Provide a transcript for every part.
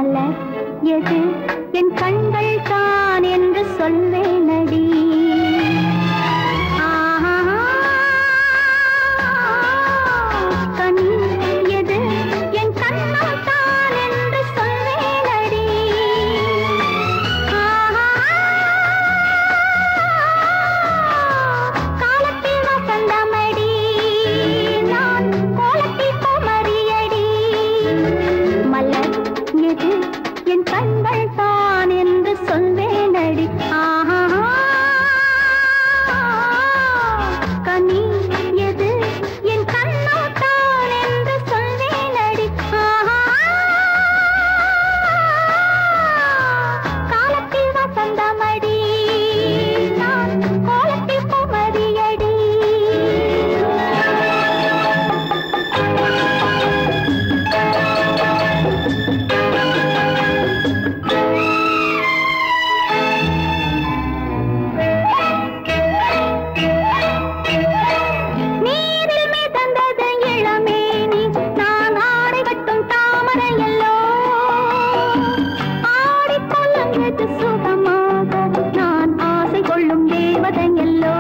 மலர் எது என் கண்கள் தான் என்று சொல்வேனடி ஆஹா, கனி எது என் கண்ணம் தான் என்று சொல்வேனடி காலத்தில் வசந்தமடி நான் கோலத்தில் குமரியடி மலர் எது என் கண்கள் தான் என்று சொல்வேனடி ஆஹா கனி எது என் கண்ணோ தான் என்று சொல்வேனடி ஆஹா காலத்தில் வசந்தமடி நான் கோலத்தில் குமரியடி நீரில் மிதந்தது இளமேனி நான் ஆடை கட்டும் தாமரையல்லோ ஆடிக்கொள்ளது சுகமாக நான் ஆசை கொள்ளும் தேவதையல்லோ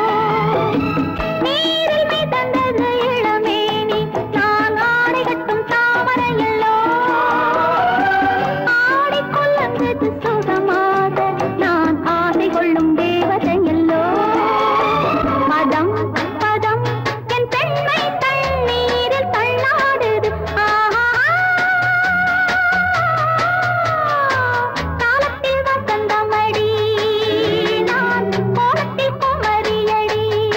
நீரில் மிதந்தது இளமேனி நான் ஆடை கட்டும் தாமரையல்லோ ஆடிக்கொள்ளது சுகமாக நான் ஆசை கொள்ளும் தேவதையல்லோ பதம் பதம் என் பெண்மை தண்ணீரில் தள்ளாடுது ஆஹா காலத்தில் வசந்தமடி நான் கோலத்தில் குமரியடி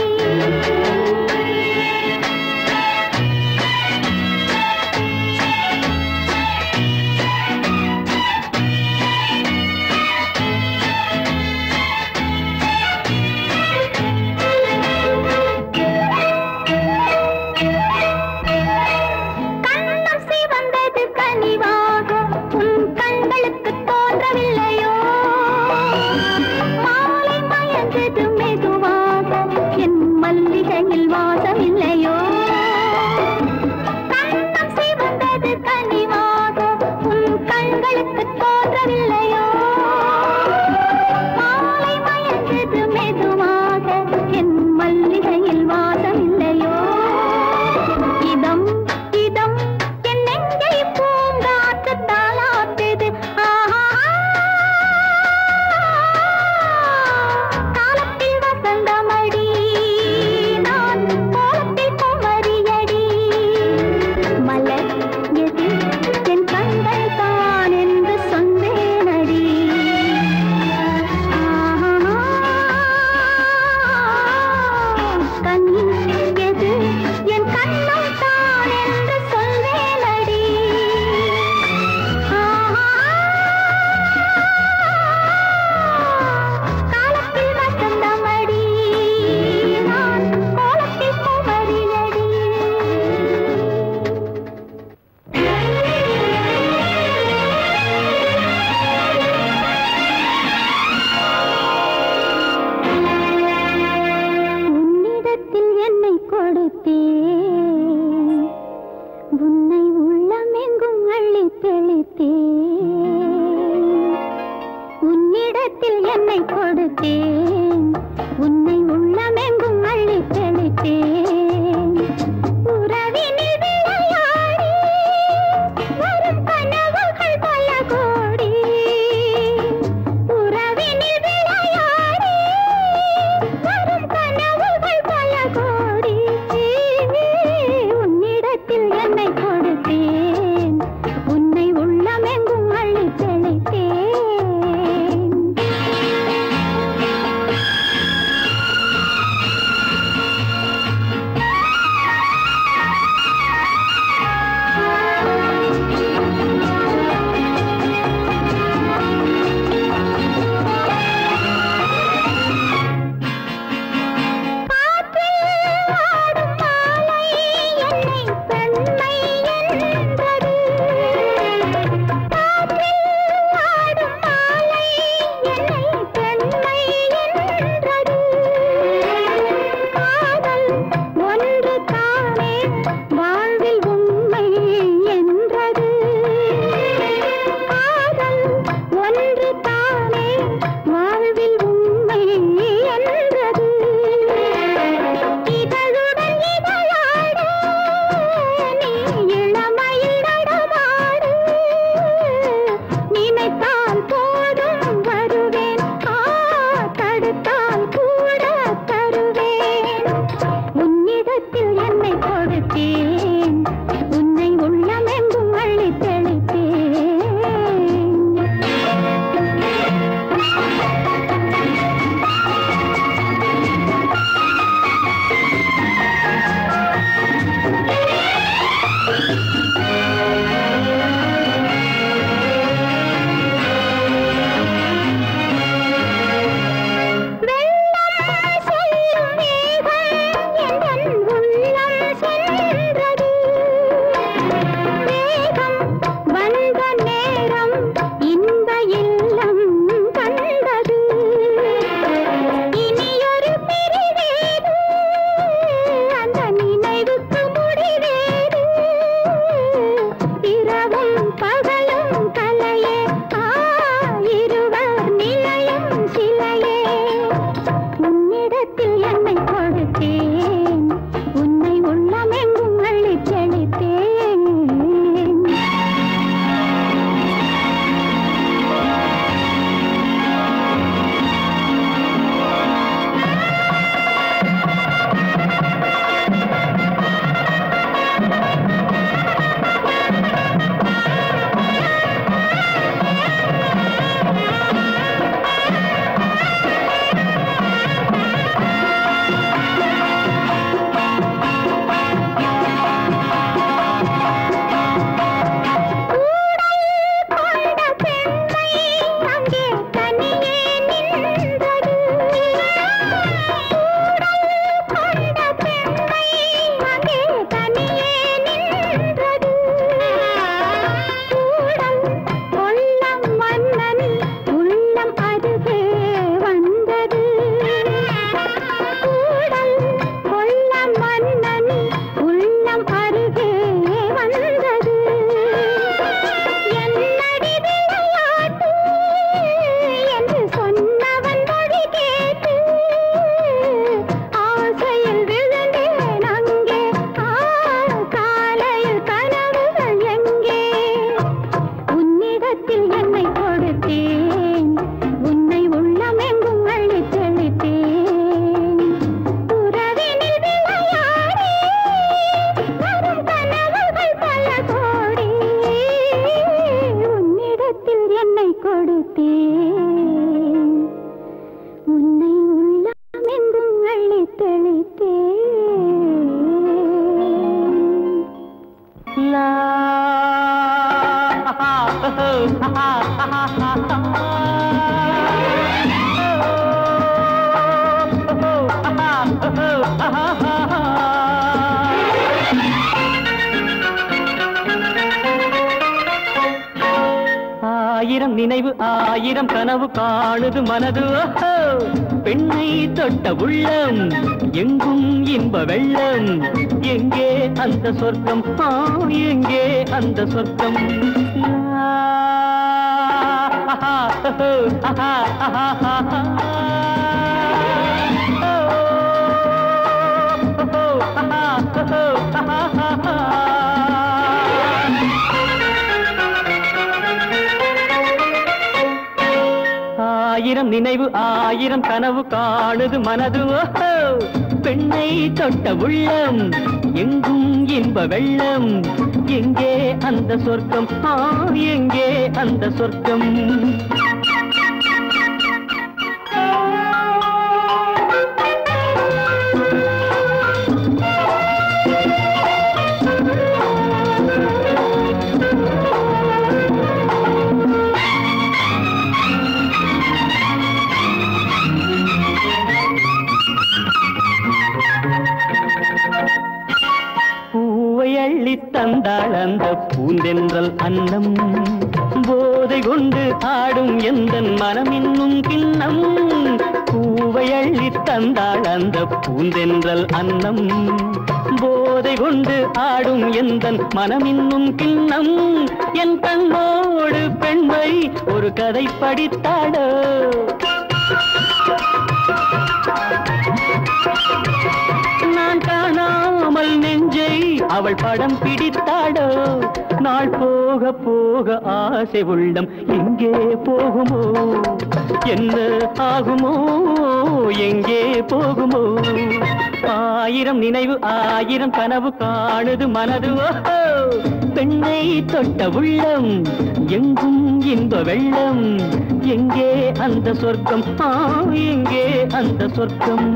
கண்ணம் சிவந்தது கனிவாக உன் கண்களுக்கு தோன்றவில்லையோ மாலை மயந்தது மெதுவாக என் மல்லிகையில் வாசமில்லையோ கண்ணம் சிவந்தது கனிவாக உன் கண்களுக்கு தோன்றவில்லையோ மாலை மயந்தது மெதுவாக என் மல்லிகையில் வாசமில்லையோ இதம் இதம் என் நெஞ்சை பூங்காற்று தாளாட்டுது ஆஹா காலத்தில் வசந்தமடி நான் கோலத்தில் குமரியடி மலர் எது என் கண்கள் தான் என்று சொன்னேனடி கண்ணி எது என் கண்ணம் தான் என்று சொல்வேனடி காலத்தில் வசந்தமடி நான் கோலத்தில் குமரியடி உன்னிடத்தில் என்னை கொடுத்தேன் உன்னை உள்ளமெங்கும் அள்ளி தெளித்தேன் உன்னிடத்தில் என்னை கொடுத்தேன் உன்னை உள்ளமெங்கும் அள்ளி தெளித்தேன் உறவினில் விளையாடி வரும் கனவுகள் பல கோடி உறவினில் விளையாடி வரும் கனவுகள் பல கோடி உன்னிடத்தில் என்னை கொடுத்தேன் உன்னை உள்ளமெங்கும் அள்ளி தெளித்தேன் ஆ நினைவு ஆயிரம் கனவு காணுது மனது ஓஹோ பெண்ணை தொட்ட உள்ளம் எங்கும் இன்ப வெள்ளம் எங்கே அந்த சொர்க்கம் ஆ, எங்கே அந்த சொர்க்கம் லா, ஆஹா, ஓஹோ, ஆஹா, ஆஹா, ஆஹா. ஓ, ஓஹோ, ஆஹா, ஓஹோ, ஆஹா, ஆஹா. ஆயிரம் நினைவு ஆயிரம் கனவு காணுது மனது ஓஹோ பெண்ணை தொட்ட உள்ளம் எங்கும் இன்ப வெள்ளம் எங்கே அந்த சொர்க்கம் ஆ எங்கே அந்த சொர்க்கம் பூவை அள்ளித் தந்தாள் அந்த பூந்தென்றல் அன்னம் போதை கொண்டு ஆடும் எந்தன் மனம் இன்னும் கிண்ணம் பூவை அள்ளித் தந்தாள் அந்த பூந்தென்றல் அன்னம் போதை கொண்டு ஆடும் எந்தன் மனம் இன்னும் கிண்ணம் என் கண்ணோடு பெண்மை ஒரு கதை படித்தாடோ நான் காணாமல் நெஞ்சை அவள் படம் பிடித்தாடோ நாள் போக போக ஆசை உள்ளம் எங்கே போகுமோ என்ன ஆகுமோ எங்கே போகுமோ ஆயிரம் நினைவு ஆயிரம் கனவு காணுது மனது ஓஹோ பெண்ணை தொட்ட உள்ளம் எங்கும் இன்ப வெள்ளம் எங்கே அந்த சொர்க்கம் ஆ எங்கே அந்த சொர்க்கம்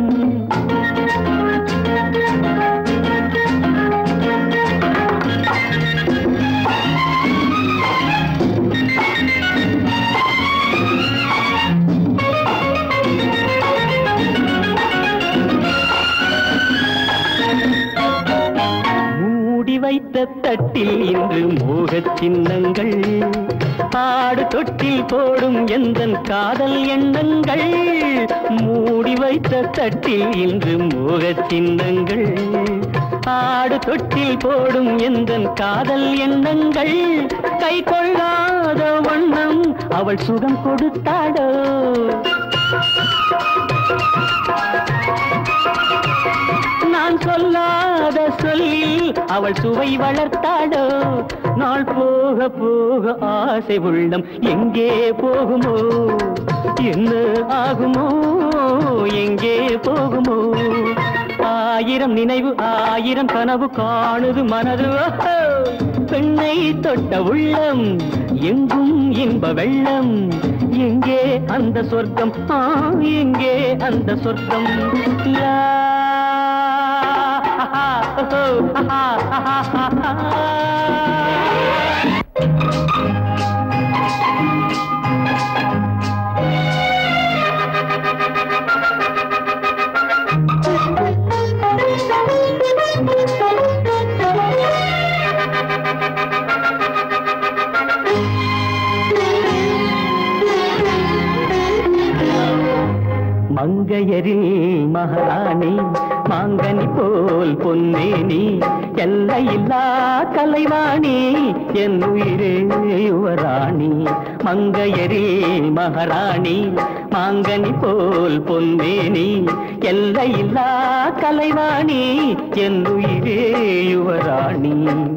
மூடி வைத்த தட்டில் இன்று மோகச் சின்னங்கள் ஆடு தொட்டில் போடும் எந்தன் காதல் எண்ணங்கள் மூடி வைத்த தட்டில் இன்று மோகச் சின்னங்கள் ஆடு தொட்டில் போடும் எந்தன் காதல் எண்ணங்கள் கை கொள்ளாத வண்ணம் அவள் சுகம் கொடுத்தாடோ நான் சொல்லாத சொல்லி அவள் சுவை வளர்த்தாடோ நாள் போக போக ஆசை உள்ளம் எங்கே போகுமோ என்ன ஆகுமோ எங்கே போகுமோ ஆயிரம் நினைவு ஆயிரம் கனவு காணுது மனது ஓஹோ பெண்ணை தொட்ட உள்ளம் எங்கும் இன்ப வெள்ளம் எங்கே அந்த சொர்க்கம் ஆ எங்கே அந்த சொர்க்கம் லா, ஆஹா, ஓஹோ, ஆஹா, ஆஹா, ஆஹா. மங்கையரில் மகாராணி மாங்கனி போல் பொன்னேனி எல்லையில்லா கலைவாணி என் உயிரே யுவராணி மங்கையரில் மகாராணி மாங்கனி போல் பொன்னேனி எல்லையில்லா கலைவாணி என் உயிரே யுவராணி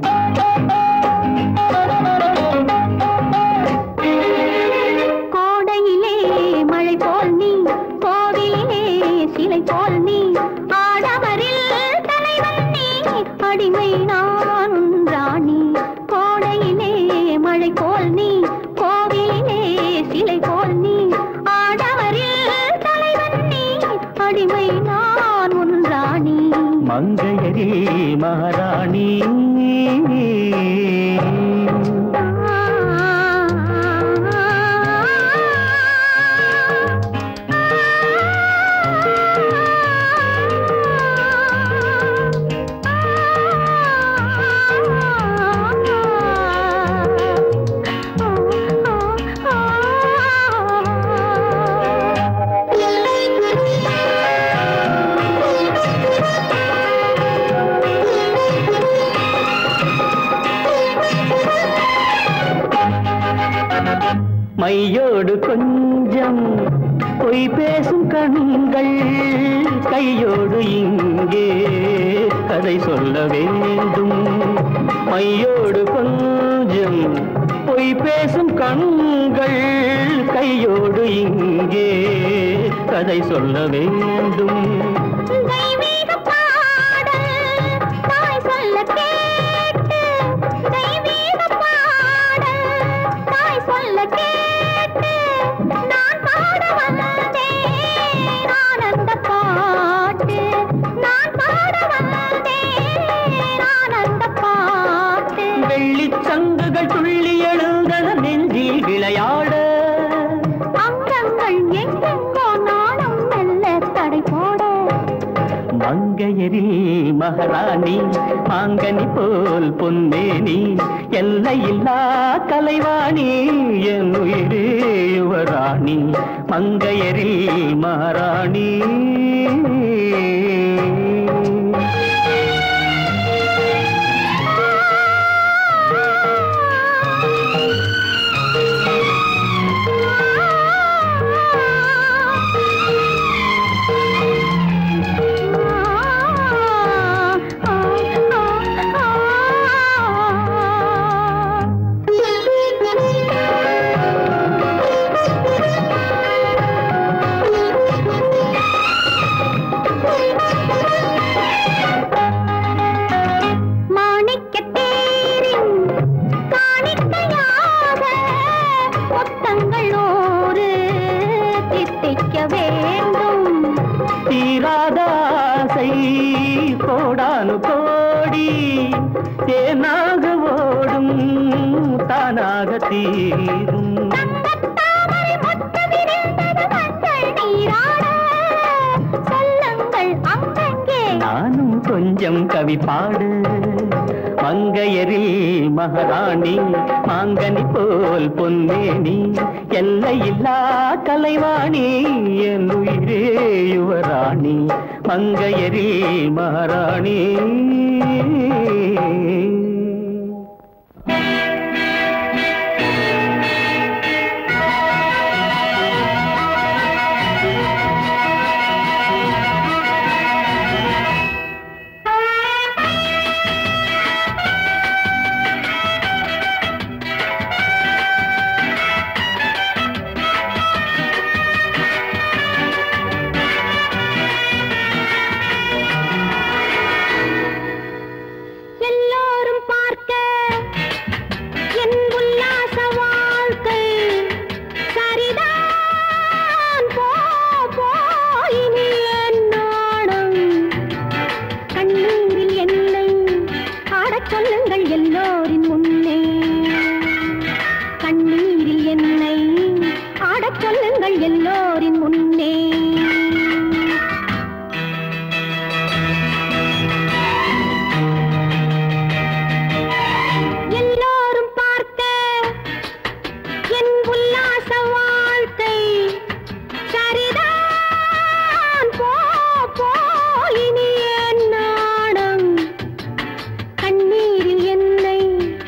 கோடையிலே மழை போல் நீ கோவிலே சிலை போல் நீ ஆடவரில் தலைவன் நீ அடிமை நான் உன் ராணி கோடையிலே மழை போல் நீ கோவிலே சிலை போல் நீ ஆடவரில் தலைவன் நீ அடிமை நான் உன் ராணி மங்கையரி மகாராணி ஆ மையோடு கொஞ்சம் பொய் பேசும் கண்கள் கையோடு இங்கே கதை சொல்ல வேண்டும் மையோடு கொஞ்சம் பொய் பேசும் கண்கள் கையோடு இங்கே கதை சொல்ல வேண்டும் தெய்வீக பாடல் தாய் சொல்ல கேட்டு தெய்வீக பாடல் தாய் சொல்ல கேட்டு நான் பாட வந்தேன் ஆனந்த பாட்டு நான் பாட வந்தேன் ஆனந்த பாட்டு வெள்ளிச் சங்குகள் துள்ளி எழுந்தன நெஞ்சில் விளையாட அங்கங்கள் எங்கெங்கோ நாணம் மெல்ல தடை போட மங்கையரில் மகாராணி மாங்கனி போல் பொன்னேனி எல்லையில்லா கலைவாணி என் உயிரே யுவராணி மங்கையரில் மகாராணி மாணிக்கத் தேரின் காணிக்கையாக முத்தங்கள் நூறு தித்திக்க வேண்டும் தீராத ஆசை கோடானு கோடி தேனாக ஓடும் தானாக தீரும் தங்கத்தாமரை மொட்டு விரிந்தது மஞ்சள் நீராட சொல்லுங்கள் அங்கங்கே நானும் கொஞ்சம் கவி பாடு மங்கையரில் மகாராணி மாங்கனி போல் பொன்னேனி எல்லையில்லா கலைவாணி என் உயிரே யுவராணி மங்கையரில் மகாராணி எல்லோரும் பார்க்க என் உல்லாச வாழ்க்கை சரிதான் போ போயினி என் நாணம் கண்ணீரில் என்னை ஆடச் சொல்லுங்கள் எல்லோரின் முன்னே கண்ணீரில் என்னை ஆடச் சொல்லுங்கள் எல்லோரின் முன்னே எல்லோரும் பார்க்க என் உல்லாச வாழ்க்கை சரிதான் போ போயினி என் நாணம் கண்ணீரில் என்னை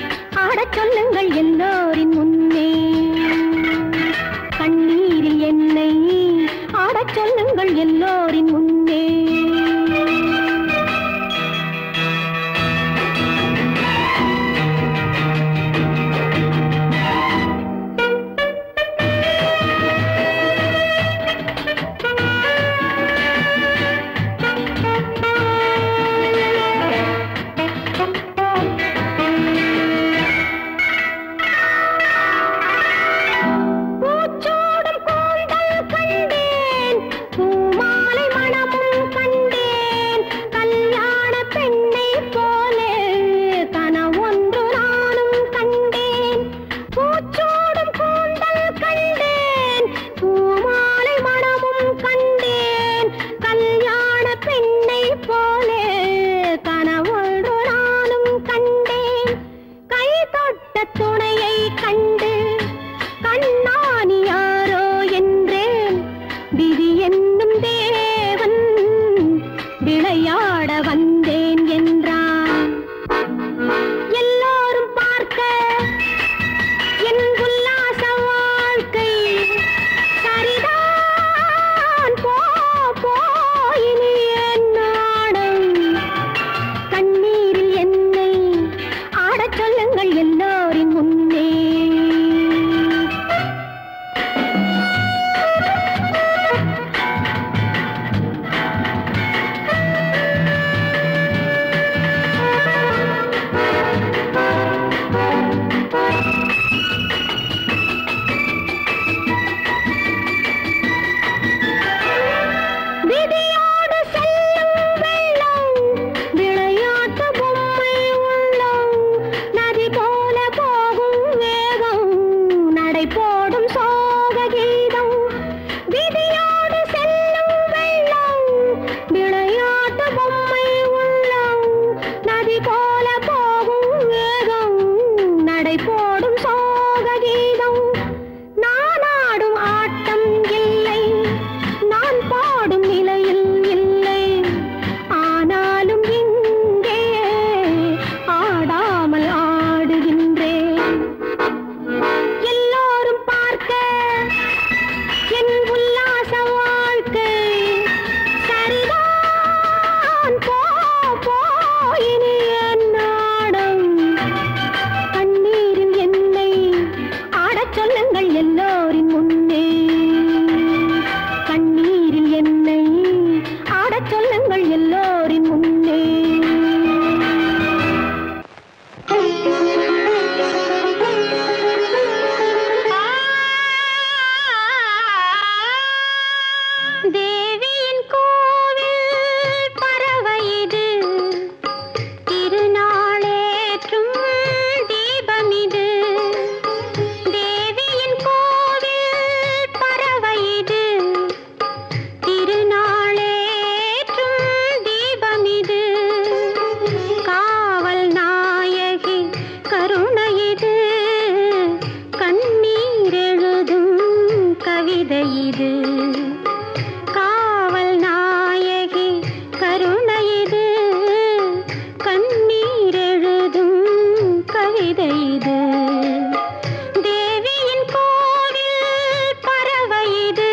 கவிதை இது தேவியின் கோவில் பறவை இது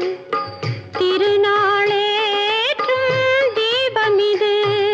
திருநாளேற்றும் தீபம் இது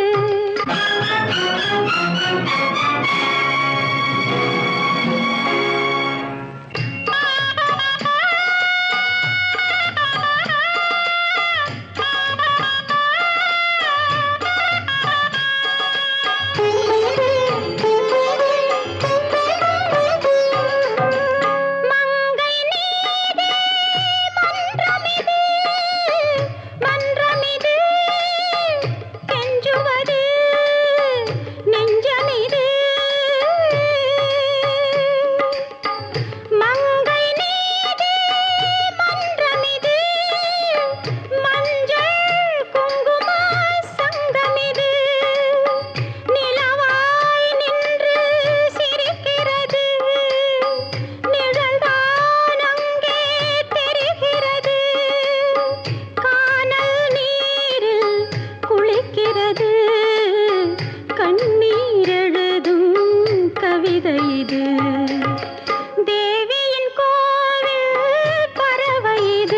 மங்கை நீரே மன்றமிது மன்றமிது கெஞ்சுவது நெஞ்சமிது மங்கை நீரே மன்றமிது மஞ்சள் குங்கும சங்கமிது நிலவாய் நின்று சிரிக்கிறது நிழல்தான் அங்கே தெரிகிறது கானல் நீரில் குளிக்கிறது கண்ணீர் எழுதும் கவிதை இது தேவியின் கோவில் பறவை இது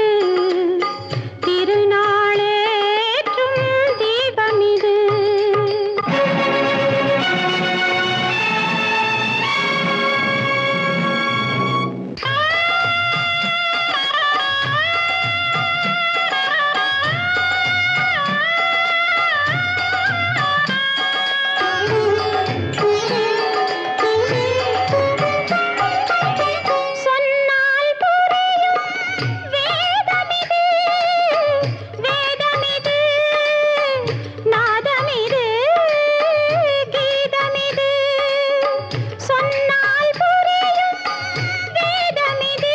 திருநாளேற்றும் தீபம் இது சொன்னால் புரியும் வேதமிது வேதமிது நாதமிது கீதமிது சொன்னால் புரியும் வேதமிது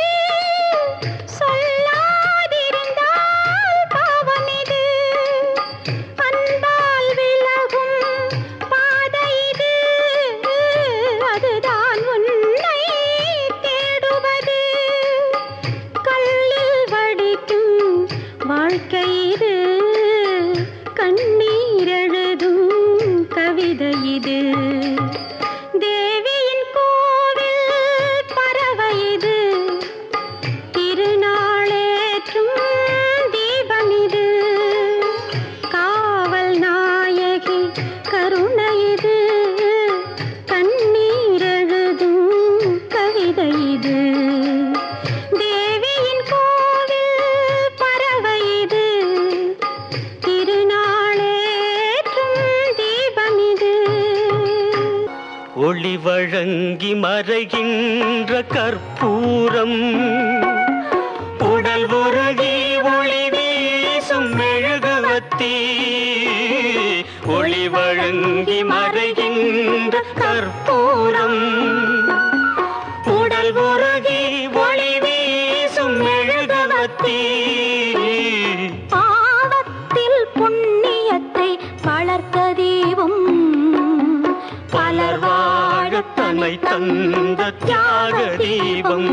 சொல்லாதிருந்தால் பாவமிது அன்பால் விலகும் பாதை இது அதுதான் உன்னை தேடுவது கல்லில் வடிக்கும் வாழ்க்கை இது கண்ணீர் எழுதும் கவிதை இது தேவியின் கோவில் பறவை இது திருநாளேற்றும் தீபம் இது காவல் நாயகி கருணை இது கண்ணீர் எழுதும் கவிதை இது தேவியின் கோவில் பறவை இது திருநாளேற்றும் தீபம் இது ஒளி வழங்கி மறைகின்ற கற்பூரம் உடல் உருகி ஒளி வீசும் மெழுகுவத்தி ஒளி வழங்கி மறைகின்ற கற்பூரம் உடல் உருகி ஒளி வீசும் மெழுகுவத்தி பாவத்தில் புண்ணியத்தை வளர்த்த தீபம் பலர் வாழத் தன்னை தந்த தியாக தீபம்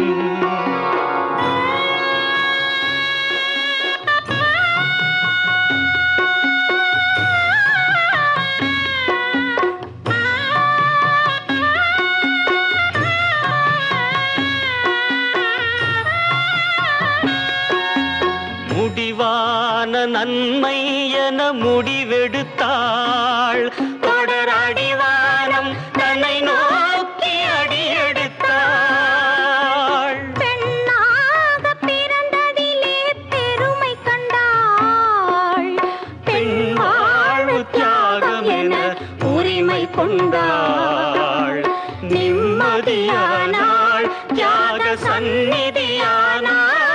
முடிவான நன்மை என முடிவெடுத்தாள் தொடர் அடிவானம் தன்னை நோக்கி அடியெடுத்தாள் பெண்ணாக பிறந்ததிலே பெருமை கண்டாள் பெண் வாழ்வு தியாகம் என உரிமை கொண்டாள் நிம்மதியானாள் தியாக சந்நிதியானாள்